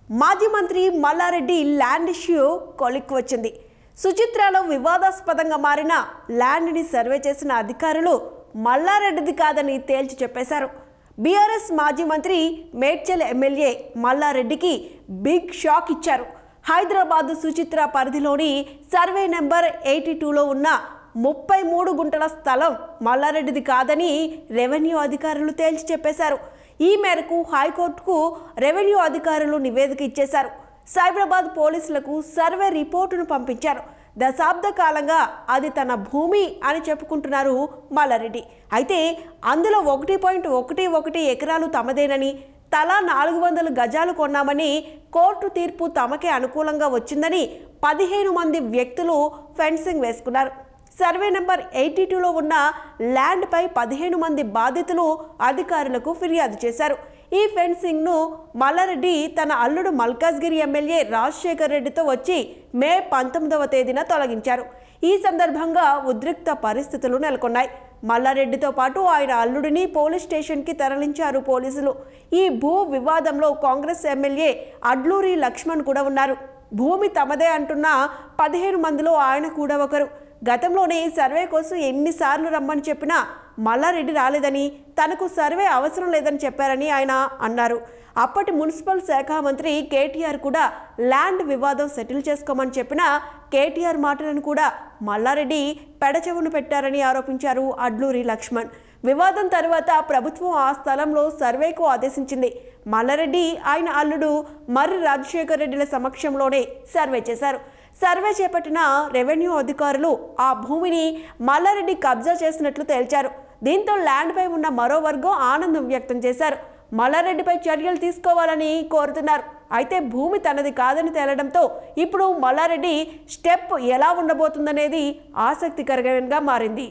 మాజీ మంత్రి Mallareddy land issue కొలిక్కి వచ్చింది సుచిత్రలో వివాదాస్పదంగా మారిన ల్యాండ్ని సర్వే చేసిన అధికారులు మల్లారెడ్డిది కాదని తేల్చి చెప్పేశారు బీఆర్ఎస్ మాజీ మంత్రి మేడ్చల్ ఎమ్మెల్యే మల్లారెడ్డికి బిగ్ షాక్ ఇచ్చారు హైదరాబాద్ సుచిత్ర పరిధిలోని సర్వే నెంబర్ ఎయిటీ టూలో ఉన్న ముప్పై మూడు గుంటల స్థలం మల్లారెడ్డిది కాదని రెవెన్యూ అధికారులు తేల్చి చెప్పేశారు ఈ మేరకు హైకోర్టుకు రెవెన్యూ అధికారులు నివేదిక ఇచ్చేశారు సైబరాబాద్ పోలీసులకు సర్వే రిపోర్టును పంపించారు దశాబ్ద కాలంగా అది తన భూమి అని చెప్పుకుంటున్నారు మల్లారెడ్డి అయితే అందులో ఒకటి పాయింట్ ఒకటి ఒకటి ఎకరాలు తమదేనని తలా నాలుగు వందల గజాలు కొన్నామని కోర్టు తీర్పు తమకే అనుకూలంగా వచ్చిందని పదిహేను మంది వ్యక్తులు ఫెన్సింగ్ వేసుకున్నారు సర్వే నెంబర్ ఎయిటీ టూలో ఉన్న ల్యాండ్పై పదిహేను మంది బాధితులు అధికారులకు ఫిర్యాదు చేశారు ఈ ఫెన్సింగ్ను మల్లారెడ్డి తన అల్లుడు మల్కాజ్గిరి ఎమ్మెల్యే రాజశేఖర్ రెడ్డితో వచ్చి మే పంతొమ్మిదవ తేదీన తొలగించారు ఈ సందర్భంగా ఉద్రిక్త పరిస్థితులు నెలకొన్నాయి మల్లారెడ్డితో పాటు ఆయన అల్లుడిని పోలీస్ స్టేషన్కి తరలించారు పోలీసులు ఈ భూ వివాదంలో కాంగ్రెస్ ఎమ్మెల్యే అడ్లూరి లక్ష్మణ్ కూడా ఉన్నారు భూమి తమదే అంటున్న పదిహేను మందిలో ఆయన కూడా ఒకరు గతంలోనే సర్వే కోసం ఎన్నిసార్లు రమ్మని చెప్పినా మల్లారెడ్డి రాలేదని తనకు సర్వే అవసరం లేదని చెప్పారని ఆయన అన్నారు అప్పటి మున్సిపల్ శాఖ మంత్రి కేటీఆర్ కూడా ల్యాండ్ వివాదం సెటిల్ చేసుకోమని చెప్పినా కేటీఆర్ మాటలను కూడా మల్లారెడ్డి పెడచెవును పెట్టారని ఆరోపించారు అడ్లూరి లక్ష్మణ్ వివాదం తర్వాత ప్రభుత్వం ఆ స్థలంలో సర్వేకు ఆదేశించింది మల్లారెడ్డి ఆయన అల్లుడు మర్రి రాజశేఖర్ రెడ్డిల సమక్షంలోనే సర్వే చేశారు సర్వే చేపట్టిన రెవెన్యూ అధికారులు ఆ భూమిని మల్లారెడ్డి కబ్జా చేసినట్లు తేల్చారు దీంతో ల్యాండ్పై ఉన్న మరో వర్గం ఆనందం వ్యక్తం చేశారు మల్లారెడ్డిపై చర్యలు తీసుకోవాలని కోరుతున్నారు అయితే భూమి తనది కాదని తేలడంతో ఇప్పుడు మల్లారెడ్డి స్టెప్ ఎలా ఉండబోతుందనేది ఆసక్తికరంగా మారింది